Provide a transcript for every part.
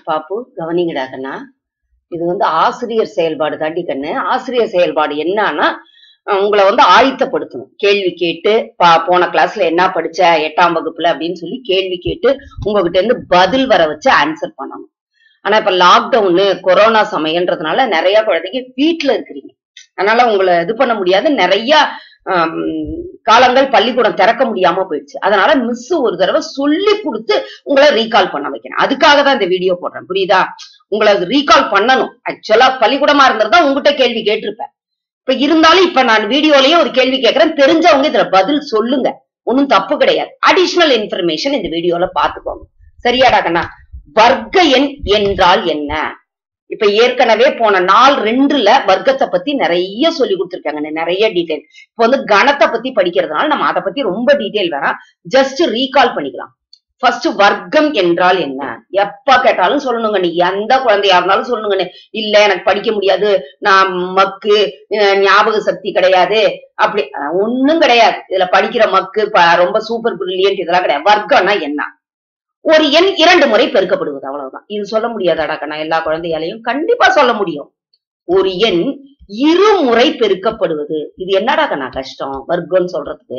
பாப்பு கவனிங்கடா கண்ணா இது வந்து ஆசிரியர் செயல்பாடு தாண்டி கண்ணு ஆசிரியர் செயல்பாடு என்னன்னா அஹ் உங்களை வந்து ஆயத்தப்படுத்தணும் கேள்வி கேட்டு பா போன கிளாஸ்ல என்ன படிச்ச எட்டாம் வகுப்புல அப்படின்னு சொல்லி கேள்வி கேட்டு உங்ககிட்ட இருந்து பதில் வர வச்சு ஆன்சர் பண்ணணும் ஆனா இப்ப லாக்டவுனு கொரோனா சமயம்ன்றதுனால நிறைய குழந்தைங்க வீட்டுல இருக்கிறீங்க அதனால உங்களை இது பண்ண முடியாது நிறைய ஆம், காலங்கள் பள்ளிக்கூடம் திறக்க முடியாம போயிடுச்சு அதனால மிஸ் ஒரு தடவை சொல்லி கொடுத்து உங்களை ரீகால் பண்ண வைக்கிறேன் அதுக்காக தான் இந்த வீடியோ போடுறேன் புரியுதா உங்களை ரீகால் பண்ணணும் ஆக்சுவலா பள்ளிக்கூடமா இருந்திருந்தா உங்ககிட்ட கேள்வி கேட்டிருப்பேன் இப்ப இருந்தாலும் இப்ப நான் வீடியோலயே ஒரு கேள்வி கேட்கறேன் தெரிஞ்சவங்க இதுல பதில் சொல்லுங்க ஒண்ணும் தப்பு கிடையாது அடிஷனல் இன்ஃபர்மேஷன் இந்த வீடியோல பாத்துக்கோங்க சரியாடா கண்ணா வர்க்க எண் என்றால் என்ன இப்ப ஏற்கனவே போன நாள் ரெண்டுல வர்க்கத்தை பத்தி நிறைய சொல்லி கொடுத்திருக்காங்க நிறைய டீடைல் இப்ப வந்து கணத்தை பத்தி படிக்கிறதுனால நம்ம அதை பத்தி ரொம்ப டீடைல் வேணாம் ஜஸ்ட் ரீகால் பண்ணிக்கலாம் ஃபர்ஸ்ட் வர்க்கம் என்றால் என்ன எப்ப கேட்டாலும் சொல்லணுங்க நீ எந்த குழந்தையா இருந்தாலும் சொல்லணுங்க இல்ல எனக்கு படிக்க முடியாது நான் மக்கு அஹ் ஞாபக சக்தி கிடையாது அப்படி அஹ் ஒண்ணும் கிடையாது இதுல படிக்கிற மக்கு ப- ரொம்ப சூப்பர் பிரில்லியன்ட் இதெல்லாம் கிடையாது வர்க்கம்னா என்ன ஒரு எண் இரண்டு முறை பெருக்கப்படுவது அவ்வளவுதான் இது சொல்ல முடியாதாடா கண்ணா எல்லா குழந்தையாலையும் கண்டிப்பா சொல்ல முடியும் ஒரு எண் இருமுறை பெருக்கப்படுவது இது என்னடா கண்ணா கஷ்டம் வர்க்கம்னு சொல்றதுக்கு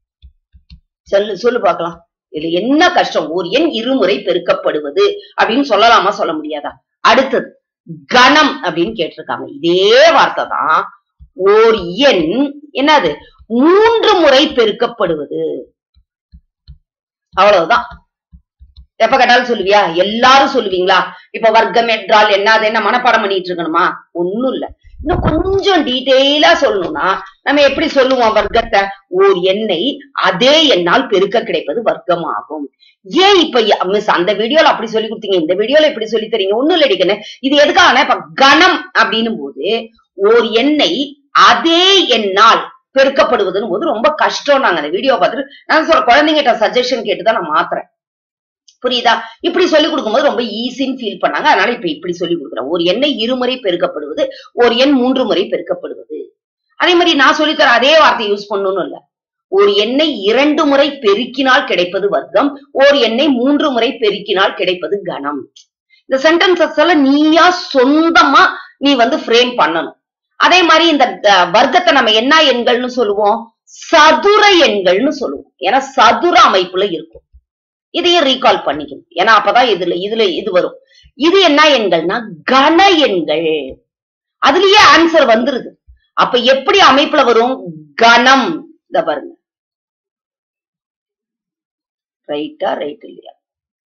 சொல்லு சொல்லு பார்க்கலாம் இதுல என்ன கஷ்டம் ஒரு எண் இருமுறை பெருக்கப்படுவது அப்படின்னு சொல்லலாமா சொல்ல முடியாதா அடுத்தது கணம் அப்படின்னு கேட்டிருக்காங்க இதே வார்த்தை தான் ஓர் எண் என்னது மூன்று முறை பெருக்கப்படுவது அவ்வளவுதான் எப்ப கேட்டாலும் சொல்லுவியா எல்லாரும் சொல்லுவீங்களா இப்ப வர்க்கம் என்றால் என்ன அது என்ன மனப்பாடம் பண்ணிட்டு இருக்கணுமா ஒண்ணும் இல்ல இன்னும் கொஞ்சம் டீட்டெயிலா சொல்லணும்னா நம்ம எப்படி சொல்லுவோம் வர்க்கத்தை ஓர் எண்ணை அதே எண்ணால் பெருக்க கிடைப்பது வர்க்கம் ஆகும் ஏன் இப்ப மிஸ் அந்த வீடியோல அப்படி சொல்லி கொடுத்தீங்க இந்த வீடியோல இப்படி சொல்லி தரீங்க ஒண்ணும் இல்ல அடிக்கணும் இது எதுக்காக இப்ப கணம் அப்படின்னும் போது ஓர் எண்ணை அதே எண்ணால் பெருக்கப்படுவதுன்னு போது ரொம்ப கஷ்டம் நாங்க அந்த வீடியோ பார்த்துட்டு நான் சொல்ற குழந்தைங்கிட்ட சஜஷன் கேட்டுதான் நான் மாத்துறேன் புரியுதா இப்படி சொல்லி கொடுக்கும்போது ரொம்ப ஈஸின்னு ஃபீல் பண்ணாங்க அதனால இப்ப இப்படி சொல்லி கொடுக்குறேன் ஒரு எண்ணெய் இருமுறை பெருக்கப்படுவது ஒரு எண் மூன்று முறை பெருக்கப்படுவது அதே மாதிரி நான் சொல்லித்தர அதே வார்த்தை யூஸ் பண்ணணும்னு இல்ல ஒரு எண்ணெய் இரண்டு முறை பெருக்கினால் கிடைப்பது வர்க்கம் ஒரு எண்ணெய் மூன்று முறை பெருக்கினால் கிடைப்பது கணம் இந்த சென்டென்சஸ் எல்லாம் நீயா சொந்தமா நீ வந்து ஃப்ரேம் பண்ணணும் அதே மாதிரி இந்த அஹ், வர்க்கத்தை நம்ம என்ன எண்கள்னு சொல்லுவோம் சதுர எண்கள்னு சொல்லுவோம் ஏன்னா சதுர அமைப்புல இருக்கும் இதையும் ரீகால் பண்ணிக்கணும் ஏன்னா அப்பதான் இதுல இதுல இது வரும் இது என்ன எண்கள்னா கன எண்கள் அதுலயே ஆன்சர் வந்துருது அப்ப எப்படி அமைப்புல வரும் கணம் இத பாருங்க ரைட்டா ரைட் இல்லையா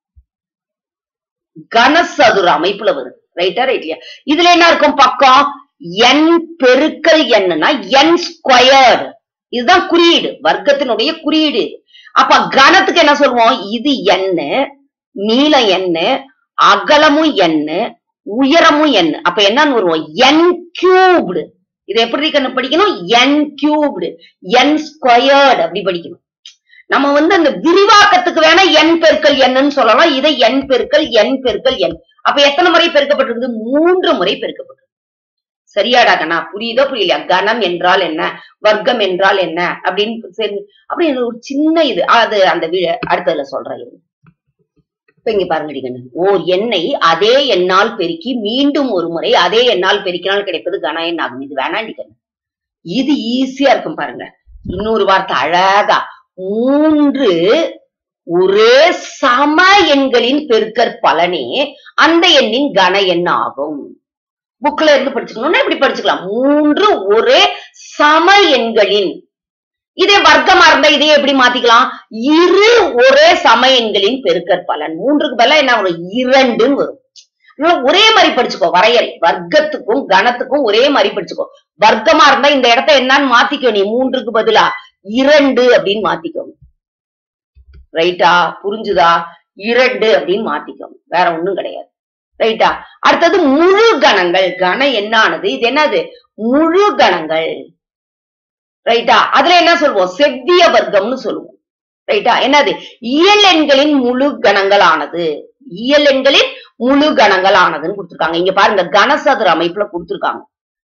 கனசதுர அமைப்புல வருது ரைட்டா ரைட் இல்லையா இதுல என்ன இருக்கும் பக்கம் n பெருக்கல் என்னன்னா n ஸ்கொயர்டு இதுதான் குறியீடு வர்க்கத்தினுடைய குறியீடு இது. அப்ப கணத்துக்கு என்ன சொல்லுவோம் இது என்ன நீளம் என்ன அகலமும் என்ன உயரமும் என்ன அப்ப என்னன்னு வருவோம் n கியூப்டு இது எப்படி கண்ணு படிக்கணும் n கியூப்டு n ஸ்கொயர்டு அப்படி படிக்கணும் நம்ம வந்து அந்த விரிவாக்கத்துக்கு வேணா n பெருக்கல் என்னன்னு சொல்லலாம் இதை n பெருக்கல் n பெருக்கல் n அப்ப எத்தனை முறை பெருக்கப்பட்டிருக்கு மூன்று முறை பெருக்கப்பட்டிருக்கு சரியாடா கண்ணா புரியுதோ புரியலையா கணம் என்றால் என்ன வர்க்கம் என்றால் என்ன அப்படின்னு சரி அப்படின்னு ஒரு சின்ன இது அது அந்த வீ- அடுத்ததுல சொல்றேன் இருங்க. இப்ப இங்க பாருங்க கண்ணு ஓர் எண்ணை அதே எண்ணால் பெருக்கி மீண்டும் ஒரு முறை அதே எண்ணால் பெருக்கினால் கிடைப்பது கன எண் ஆகும் இது வேணாண்டி கண்ணு இது ஈஸியா இருக்கும் பாருங்க இன்னொரு வார்த்தை அழகா மூன்று ஒரே சம எண்களின் பெருக்கற் பலனே அந்த எண்ணின் கன எண் ஆகும் புக்ல இருந்து படிச்சுக்கணும்னா இப்படி படிச்சுக்கலாம் மூன்று ஒரே சம எண்களின் இதே வர்க்கமா இருந்தா இதே எப்படி மாத்திக்கலாம் இரு ஒரே சம எண்களின் பெருக்கற் பலன் மூன்றுக்கு பதிலா என்ன வரும் இரண்டுன்னு வரும் அதனால ஒரே மாதிரி படிச்சுக்கோ வரையறை வர்க்கத்துக்கும் கணத்துக்கும் ஒரே மாதிரி படிச்சுக்கோ வர்க்கமா இருந்தா இந்த இடத்த என்னன்னு மாத்திக்கோ நீ மூன்றுக்கு பதிலா இரண்டு அப்படின்னு மாத்திக்கோங்க ரைட்டா புரிஞ்சுதா இரண்டு அப்படின்னு மாத்திக்கோங்க வேற ஒண்ணும் கிடையாது ரைட்டா அடுத்தது முழு கணங்கள் கணம் என்ன ஆனது இது என்னது முழு கணங்கள் ரைட்டா அதுல என்ன சொல்லுவோம் செவ்விய வர்க்கம்னு சொல்லுவோம் ரைட்டா என்னது இயல் எண்களின் முழு கணங்கள் ஆனது இயல் எண்களின் முழு கணங்கள் ஆனதுன்னு கொடுத்திருக்காங்க இங்க பாருங்க கனசதுர அமைப்புல கொடுத்திருக்காங்க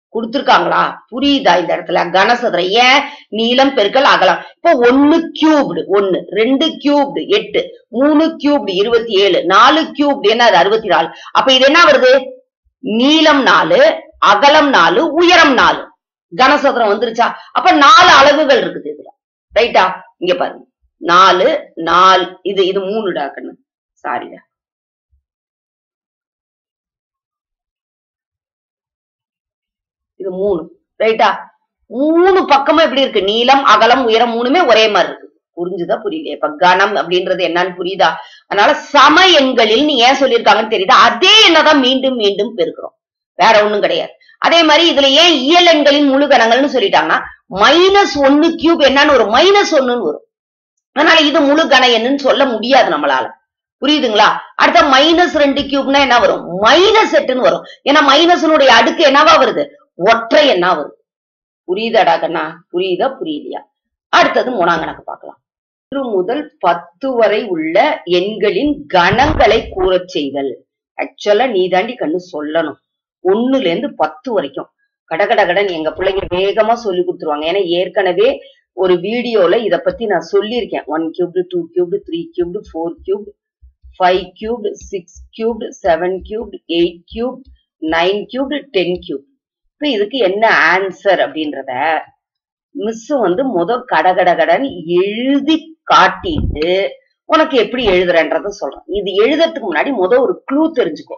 கொடுத்திருக்காங்களா புரியுதா இந்த இடத்துல கனசதுரம் ஏன் நீளம் பெருக்கல் அகலம் இப்போ ஒன்னு கியூப்டு ஒன்னு ரெண்டு கியூப்டு எட்டு மூணு கியூப்டு இருபத்தி ஏழு நாலு கியூப்டு என்ன அது அறுபத்தி நாலு அப்ப இது என்ன வருது நீளம் நாலு அகலம் நாலு உயரம் நாலு கனசதுரம் வந்துருச்சா அப்ப நாலு அளவுகள் இருக்குது இதுல ரைட்டா இங்க பாருங்க நாலு நாலு இது இது மூணுடா கண்ணு சாரிடா இது மூணு ரைட்டா மூணு பக்கமும் எப்படி இருக்கு நீளம் அகலம் உயரம் மூணுமே ஒரே மாதிரி இருக்கு புரிஞ்சுதா புரியலையா இப்ப கணம் அப்படின்றது என்னன்னு புரியுதா அதனால சம எண்களில் நீ ஏன் சொல்லியிருக்காங்கன்னு தெரியுதா அதே எண்ணதான் மீண்டும் மீண்டும் பெருக்கிறோம் வேற ஒண்ணும் கிடையாது அதே மாதிரி இதுல ஏன் இயல் எண்களின் முழு கணங்கள்னு சொல்லிட்டாங்கன்னா மைனஸ் ஒன்னு கியூப் என்னன்னு வரும் மைனஸ் ஒண்ணுன்னு வரும் அதனால இது முழு கண எண்ணுன்னு சொல்ல முடியாது நம்மளால புரியுதுங்களா அடுத்த மைனஸ் ரெண்டு கியூப்னா என்ன வரும் மைனஸ் எட்டுன்னு வரும் ஏன்னா மைனஸ்னுடைய அடுக்கு என்னவா வருது ஒற்றை எண்ணா வரும் புரியுதாடா கண்ணா புரியுதா புரியலையா அடுத்தது மூணாம் கணக்கு பார்க்கலாம் ஒன்று முதல் பத்து வரை உள்ள எண்களின் கணங்களை கூறச் செய்தல் ஆக்சுவலா நீ தாண்டி கண்ணு சொல்லணும் ஒண்ணுல இருந்து பத்து வரைக்கும் கடகட கடன் எங்க பிள்ளைங்க வேகமா சொல்லி கொடுத்துருவாங்க ஏன்னா ஏற்கனவே ஒரு வீடியோல இத பத்தி நான் சொல்லியிருக்கேன் one cubed two cubed three cubed four cubed five cubed six cubed seven cubed eight cube nine cubed ten cube இப்ப இதுக்கு என்ன ஆன்சர் அப்படின்றத மிஸ் வந்து முத கடகடகடன் எழுதி காட்டிட்டு உனக்கு எப்படி எழுதுறன்றத சொல்றேன் இது எழுதுறதுக்கு முன்னாடி முத ஒரு க்ளூ தெரிஞ்சுக்கோ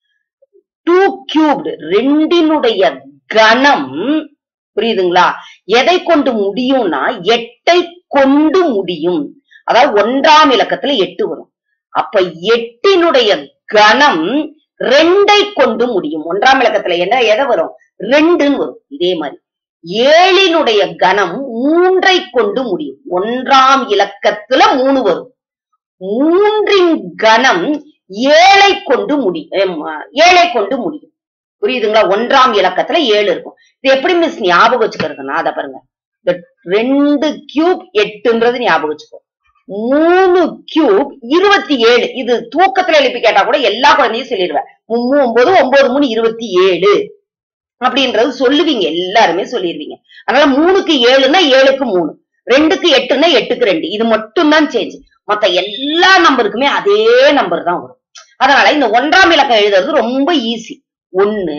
டூ கியூப்டு ரெண்டினுடைய கணம் புரியுதுங்களா எதை கொண்டு முடியும்னா எட்டை கொண்டு முடியும் அதாவது ஒன்றாம் இலக்கத்துல எட்டு வரும் அப்ப எட்டினுடைய கணம் ரெண்டை கொண்டு முடியும் ஒன்றாம் இலக்கத்துல என்ன எதை வரும் ரெண்டுன்னு வரும் இதே மாதிரி ஏழினுடைய கணம் மூன்றை கொண்டு முடியும் ஒன்றாம் இலக்கத்துல மூணு வரும் மூன்றின் கணம் ஏழை கொண்டு முடியும் ஏழை கொண்டு முடியும் புரியுதுங்களா ஒன்றாம் இலக்கத்துல ஏழு இருக்கும் இது எப்படி மிஸ் ஞாபகம் வச்சுக்கிறதுனா அதை பாருங்க இந்த ரெண்டு கியூப் எட்டுன்றது ஞாபகம் வச்சுக்கோ மூணு கியூப் இருபத்தி ஏழு இது தூக்கத்துல எழுப்பி கேட்டா கூட எல்லா குழந்தையும் சொல்லிடுவேன் மூணு ஒன்பது ஒன்பது மூணு இருபத்தி ஏழு அப்படின்றது சொல்லுவீங்க எல்லாருமே சொல்லிடுவீங்க அதனால மூணுக்கு ஏழுன்னா ஏழுக்கு மூணு ரெண்டுக்கு எட்டுன்னா எட்டுக்கு ரெண்டு இது மட்டும் தான் சேஞ்ச் மத்த எல்லா நம்பருக்குமே அதே நம்பர் தான் வரும் அதனால இந்த ஒன்றாம் இலக்கம் எழுதுறது ரொம்ப ஈஸி ஒன்னு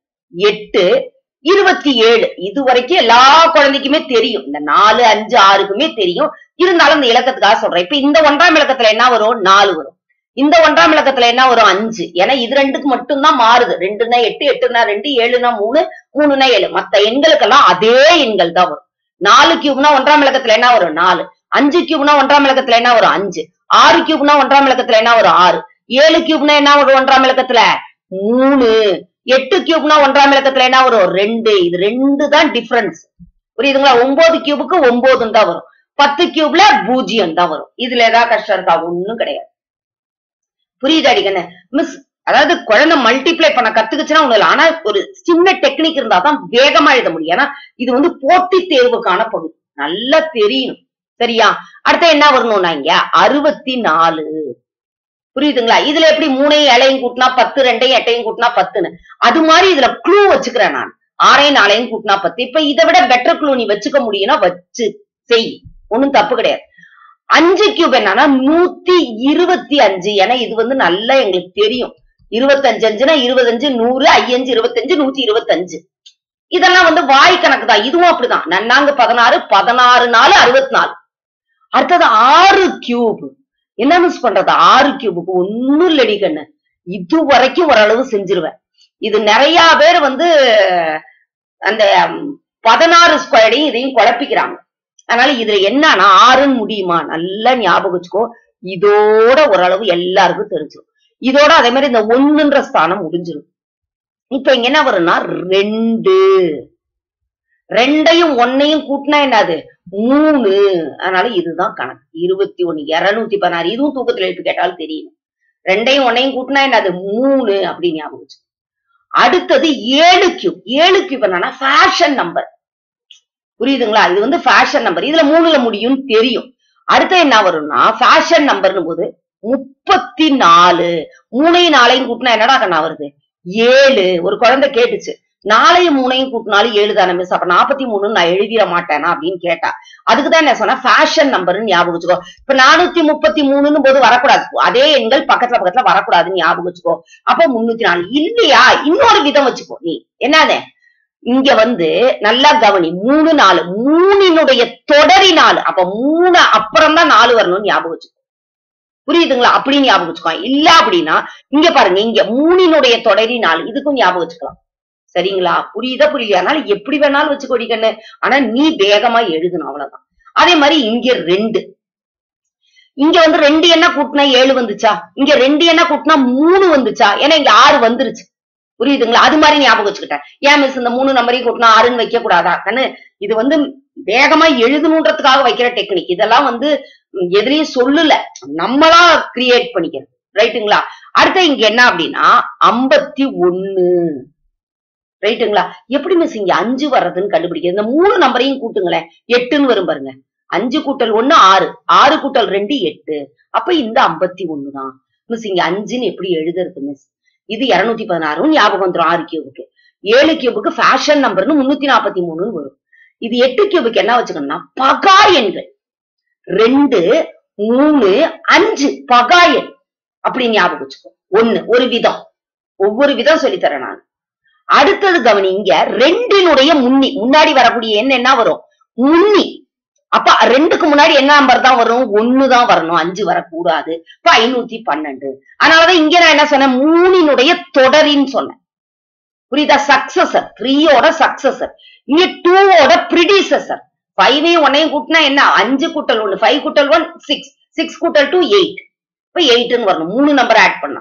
எட்டு இருபத்தி ஏழு இது வரைக்கும் எல்லா குழந்தைக்குமே தெரியும் இந்த நாலு அஞ்சு ஆறுக்குமே தெரியும் இருந்தாலும் இந்த இலக்கத்துக்காக சொல்றேன் இப்ப இந்த ஒன்றாம் இலக்கத்துல என்ன வரும் நாலு வரும் இந்த ஒன்றாம் இலக்கத்துல என்ன வரும் அஞ்சு ஏன்னா இது ரெண்டுக்கு மட்டும்தான் மாறுது ரெண்டுனா எட்டு எட்டுனா ரெண்டு ஏழுனா மூணு மூணுனா ஏழு மத்த எண்களுக்கெல்லாம் அதே எண்கள் தான் வரும் நாலு கியூப்னா ஒன்றாம் இலக்கத்துல என்ன வரும் நாலு அஞ்சு கியூப்னா ஒன்றாம் இலக்கத்துல என்ன வரும் அஞ்சு ஆறு கியூப்னா ஒன்றாம் இலக்கத்துல என்ன வரும் ஆறு ஏழு கியூப்னா என்ன வரும் ஒன்றாம் இலக்கத்துல மூணு எட்டு கியூப்னா ஒன்றாம் இலக்கத்துல என்ன வரும் ரெண்டு இது ரெண்டு தான் டிஃபரன்ஸ் புரியுதுங்களா ஒன்பது கியூபுக்கு ஒன்பதுன்னு தான் வரும் பத்து கியூப்ல பூஜ்ஜியம் தான் வரும் இதுல ஏதாவது கஷ்டம் இருக்கா ஒண்ணும் கிடையாது புரியுது அடிக்கண்ணு மிஸ் அதாவது குழந்தை மல்டிப்ளை பண்ண கத்துக்குச்சுன்னா ஒண்ணு இல்லை ஆனா ஒரு சின்ன டெக்னிக் இருந்தா தான் வேகமா எழுத முடியும் ஏன்னா இது வந்து போட்டி தேர்வுக்கான பகுதி நல்லா தெரியும் சரியா அடுத்து என்ன வரணும்னா இங்க அறுபத்தி நாலு புரியுதுங்களா இதுல எப்படி மூணையும் இலையும் கூட்டினா பத்து ரெண்டையும் எட்டையும் கூட்டினா பத்துன்னு அது மாதிரி இதுல க்ளூ வச்சுக்கிறேன் நான் ஆறையும் நாளையும் கூட்டினா பத்து இப்ப இதை விட பெட்டர் க்ளூ நீ வச்சுக்க முடியும்னா வச்சு செய் ஒண்ணும் தப்பு கிடையாது அஞ்சு கியூப் என்னன்னா நூத்தி இருபத்தி அஞ்சு ஏன்னா இது வந்து நல்லா எங்களுக்கு தெரியும் இருபத்தஞ்சு அஞ்சுனா இருபத்தஞ்சு நூறு ஐயஞ்சு இருபத்தஞ்சு நூத்தி இருபத்தஞ்சு இதெல்லாம் வந்து வாய் கணக்கு தான் இதுவும் அப்படிதான் நன்னாங்க பதினாறு பதினாறு நாலு அறுபத்தி நாலு அடுத்தது ஆறு கியூப் என்ன மிஸ் பண்றது ஆறு கியூபுக்கு ஒண்ணும் இல்லடி கண்ணு இது வரைக்கும் ஓரளவு செஞ்சிருவேன் இது நிறைய பேர் வந்து அந்த பதினாறு ஸ்கொயரையும் இதையும் குழப்பிக்கிறாங்க அதனால இதுல என்னன்னா ஆறுன்னு முடியுமா நல்லா ஞாபகம் வச்சுக்கோ இதோட ஓரளவு எல்லாருக்கும் தெரிஞ்சிடும் இதோட அதே மாதிரி இந்த ஒண்ணுன்ற ஸ்தானம் முடிஞ்சிடும் இப்ப இங்க என்ன வரும்னா ரெண்டு ரெண்டையும் ஒன்னையும் கூட்டினா என்னது மூணு அதனால இதுதான் கணக்கு இருபத்தி ஒண்ணு இருநூத்தி பதினாறு இதுவும் தூக்கத்துல எழுத்து கேட்டாலும் தெரியும் ரெண்டையும் ஒன்னையும் கூட்டினா என்னது மூணு அப்படின்னு ஞாபகம் வச்சுக்கோ. அடுத்தது ஏழு கியூப் ஏழு கியூப் என்னன்னா ஃபேஷன் நம்பர் புரியுதுங்களா இது வந்து ஃபேஷன் நம்பர் இதுல மூணுல முடியும்னு தெரியும் அடுத்து என்ன வரும்னா ஃபேஷன் நம்பர்னு போது முப்பத்தி நாலு மூணையும் நாளையும் கூட்டினா என்னடா கண்ணா வருது ஏழு ஒரு குழந்தை கேட்டுச்சு நாளையும் மூணையும் கூட்டினாலும் ஏழு தானே மிஸ் அப்ப நாற்பத்தி மூணு நான் எழுதிட மாட்டேனா அப்படின்னு கேட்டா அதுக்குதான் என்ன சொன்னா ஃபேஷன் நம்பர்னு ஞாபகம் வச்சுக்கோ இப்ப நானூத்தி முப்பத்தி மூணுன்னு போது வரக்கூடாது அதே எண்கள் பக்கத்துல பக்கத்துல வரக்கூடாதுன்னு ஞாபகம் வச்சுக்கோ அப்ப முன்னூத்தி நாலு இல்லையா இன்னொரு விதம் வச்சுக்கோ நீ என்னது இங்க வந்து நல்லா கவனி மூணு நாலு மூணினுடைய தொடரி நாலு அப்ப மூணு அப்புறம் தான் நாலு வரணும்னு ஞாபகம் வச்சுக்கோ புரியுதுங்களா அப்படின்னு ஞாபகம் வச்சுக்கோ இல்ல அப்படின்னா இங்க பாருங்க இங்க மூணினுடைய தொடரி நாலு இதுக்கும் ஞாபகம் வச்சுக்கலாம் சரிங்களா புரியுதா புரியலையா அதனால எப்படி வேணாலும் வச்சுக்கோடி கண்ணு ஆனா நீ வேகமா எழுதணும் அவ்வளவுதான் அதே மாதிரி இங்க ரெண்டு இங்க வந்து ரெண்டு என்ன கூட்டினா ஏழு வந்துச்சா இங்க ரெண்டு என்ன கூட்டினா மூணு வந்துச்சா ஏன்னா இங்க ஆறு வந்துருச்சு புரியுதுங்களா அது மாதிரி ஞாபகம் வச்சுக்கிட்டேன் ஏன் மிஸ் இந்த மூணு நம்பரையும் கூட்டினா ஆறுன்னு வைக்க கூடாதா கண்ணு இது வந்து வேகமா எழுதணுன்றதுக்காக வைக்கிற டெக்னிக் இதெல்லாம் வந்து ம், எதுலயும் சொல்லல நம்மளா கிரியேட் பண்ணிக்கிறது ரைட்டுங்களா அடுத்து இங்க என்ன அப்படின்னா ஐம்பத்தி ஒண்ணு ரைட்டுங்களா எப்படி மிஸ் இங்க அஞ்சு வர்றதுன்னு கண்டுபிடிக்கிறது இந்த மூணு நம்பரையும் கூட்டுங்களேன் எட்டுன்னு வரும் பாருங்க அஞ்சு கூட்டல் ஒண்ணு ஆறு ஆறு கூட்டல் ரெண்டு எட்டு அப்ப இந்த ஐம்பத்தி ஒண்ணுதான் மிஸ் இங்க அஞ்சுன்னு எப்படி எழுதுறது மிஸ் இது இருநூத்தி பதினாறும் ஞாபகம் வந்துரும் ஆறு கியூபுக்கு ஏழு கியூபுக்கு ஃபேஷன் நம்பர்னு முன்னூத்தி நாற்பத்தி மூணுன்னு வரும் இது எட்டு கியூபுக்கு என்ன வச்சுக்கணும்னா பகா எண்கள் ரெண்டு மூணு அஞ்சு பகா எண் அப்படி ஞாபகம் வச்சுக்கோ ஒண்ணு ஒரு விதம் ஒவ்வொரு விதம் சொல்லித்தரேன் நான் அடுத்தது கவனி இங்க ரெண்டினுடைய முன்னி முன்னாடி வரக்கூடிய எண் என்ன வரும் முன்னி அப்ப ரெண்டுக்கு முன்னாடி என்ன நம்பர் தான் வரும் ஒண்ணு தான் வரணும் அஞ்சு வரக்கூடாது இப்ப ஐநூத்தி பன்னெண்டு அதனாலதான் இங்க நான் என்ன சொன்னேன் மூணினுடைய தொடரின்னு சொன்னேன் புரியுதா சக்சஸர் த்ரீயோட சக்சஸர் இங்க டூவோட ப்ரிடிசஸர் ஃபைவையும் ஒன்னையும் கூட்டினா என்ன அஞ்சு கூட்டல் ஒண்ணு ஃபைவ் கூட்டல் ஒன் சிக்ஸ் சிக்ஸ் கூட்டல் டூ எயிட் இப்ப எயிட்னு வரணும் மூணு நம்பர் ஆட் பண்ணா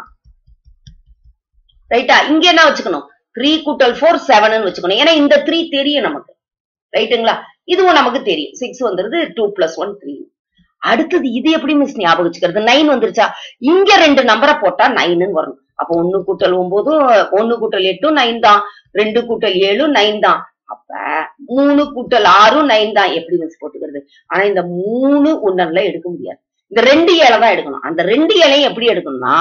ரைட்டா இங்க என்ன வச்சுக்கணும் த்ரீ கூட்டல் ஃபோர் செவன் வச்சுக்கணும் ஏன்னா இந்த த்ரீ தெரியும் நமக்கு ரைட்டுங்களா இதுவும் நமக்கு தெரியும் சிக்ஸ் வந்துருது டூ பிளஸ் ஒன் த்ரீ அடுத்தது இது எப்படி மிஸ் ஞாபகம் வச்சுக்கிறது நைன் வந்துருச்சா இங்க ரெண்டு நம்பரை போட்டா நைன்னு வரணும் அப்ப ஒண்ணு கூட்டல் ஒன்பதும் ஒண்ணு கூட்டல் எட்டும் நைன் தான் ரெண்டு கூட்டல் ஏழும் நைன் தான் அப்ப மூணு கூட்டல் ஆறும் நைன் தான் எப்படி மிஸ் போட்டுக்கிறது ஆனா இந்த மூணு ஒன்னெல்லாம் எடுக்க முடியாது இந்த ரெண்டு ஏழை தான் எடுக்கணும் அந்த ரெண்டு ஏழையும் எப்படி எடுக்கணும்னா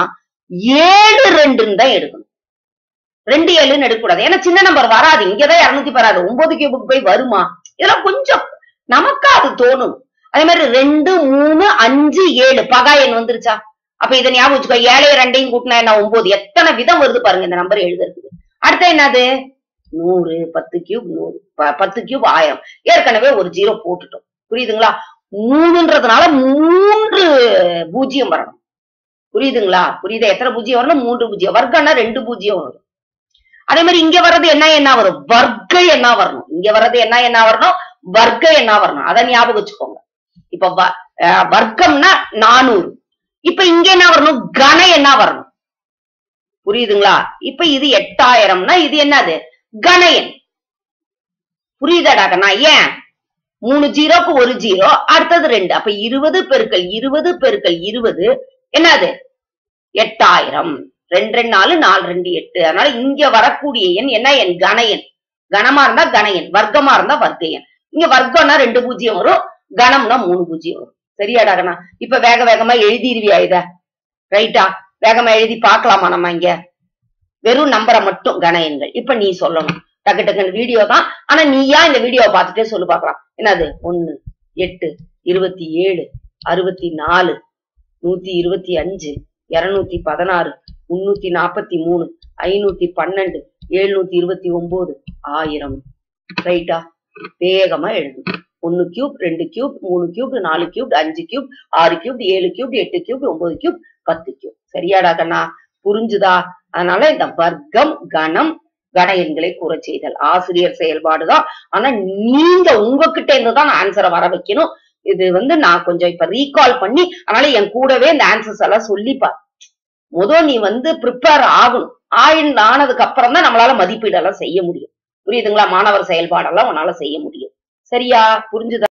ஏழு ரெண்டுன்னு தான் எடுக்கணும் ரெண்டு ஏழுன்னு எடுக்கக்கூடாது ஏன்னா சின்ன நம்பர் வராது இங்கதான் இருநூத்தி வராது ஒன்பது கியூபுக்கு போய் வருமா இதெல்லாம் கொஞ்சம் நமக்கா அது தோணும் அதே மாதிரி ரெண்டு மூணு அஞ்சு ஏழு பகா எண் வந்துருச்சா அப்ப இதை ஞாபகம் வச்சுக்கோ ஏழைய ரெண்டையும் கூட்டினா என்ன ஒன்பது எத்தனை விதம் வருது பாருங்க இந்த நம்பர் எழுதுறதுக்கு அடுத்து என்னது நூறு பத்து கியூப் நூறு ப- பத்து கியூப் ஆயிரம் ஏற்கனவே ஒரு ஜீரோ போட்டுட்டோம் புரியுதுங்களா மூணுன்றதுனால மூன்று பூஜ்ஜியம் வரணும் புரியுதுங்களா புரியுதா எத்தனை பூஜ்ஜியம் வரணும் மூன்று பூஜ்ஜியம் வர்க்கம்னா ரெண்டு பூஜ்ஜியம் வரும் அதே மாதிரி இங்க வர்றது என்ன என்ன வரும் வர்க்க என்ன வரணும் இங்க வர்றது என்ன என்ன வரணும் வர்க்க என்ன வரணும் அதை ஞாபகம் வச்சுக்கோங்க இப்ப வ- அஹ் வர்க்கம்னா நானூறு இப்ப இங்க என்ன வரணும் கன என்ன வரணும் புரியுதுங்களா இப்ப இது எட்டாயிரம்னா இது என்னது கணயன் புரியுதாடா கண்ணா ஏன் மூணு ஜீரோக்கு ஒரு ஜீரோ அடுத்தது ரெண்டு அப்ப இருபது பெருக்கல் இருபது பெருக்கல் இருபது என்னது எட்டாயிரம் ரெண்டு ரெண்டு நாலு நாலு ரெண்டு எட்டு அதனால இங்க வரக்கூடிய எண் என்ன எண் கணயன் கனமா இருந்தா கணயன் வர்க்கமா இருந்தா வர்க்க எண் இங்க வர்க்கம்னா ரெண்டு பூஜ்ஜியம் வரும் கணம்னா மூணு பூஜ்ஜியம் வரும் சரியாடா கண்ணா இப்ப வேக வேகமா எழுதிருவியா இத ரைட்டா வேகமா எழுதி பார்க்கலாமா நம்ம இங்க வெறும் நம்பரை மட்டும் கன எண்கள் இப்ப நீ சொல்லணும் டக்கு டக்குன்னு வீடியோ தான் ஆனா நீயா இந்த வீடியோவை பார்த்துட்டே சொல்லு பார்க்கலாம் என்னது ஒண்ணு எட்டு இருபத்தி ஏழு அறுபத்தி நாலு நூத்தி இருபத்தி அஞ்சு இருநூத்தி பதினாறு முன்னூத்தி நாற்பத்தி மூணு ஐநூத்தி பன்னெண்டு எழுநூத்தி இருபத்தி ஒன்பது ஆயிரம் ரைட்டா வேகமா எழுது ஒன்னு கியூப் ரெண்டு கியூப் மூணு கியூப் நாலு கியூப் அஞ்சு கியூப் ஆறு கியூப் ஏழு கியூப் எட்டு கியூப் ஒன்பது கியூப் பத்து கியூப் சரியாடா கண்ணா புரிஞ்சுதா அதனால இந்த வர்க்கம் கணம் கன எண்களை கூற செய்தல் ஆசிரியர் செயல்பாடுதான் ஆனா நீங்க உங்ககிட்ட இருந்து தான் ஆன்சரை வர வைக்கணும் இது வந்து நான் கொஞ்சம் இப்ப ரீகால் பண்ணி அதனால என் கூடவே இந்த ஆன்சர்ஸ் எல்லாம் சொல்லிப்பார் முதல் நீ வந்து ப்ரிப்பேர் ஆகணும் ஆயின் ஆனதுக்கு அப்புறம் தான் நம்மளால மதிப்பீடெல்லாம் செய்ய முடியும் புரியுதுங்களா மாணவர் செயல்பாடெல்லாம் உன்னால செய்ய முடியும் சரியா புரிஞ்சுதா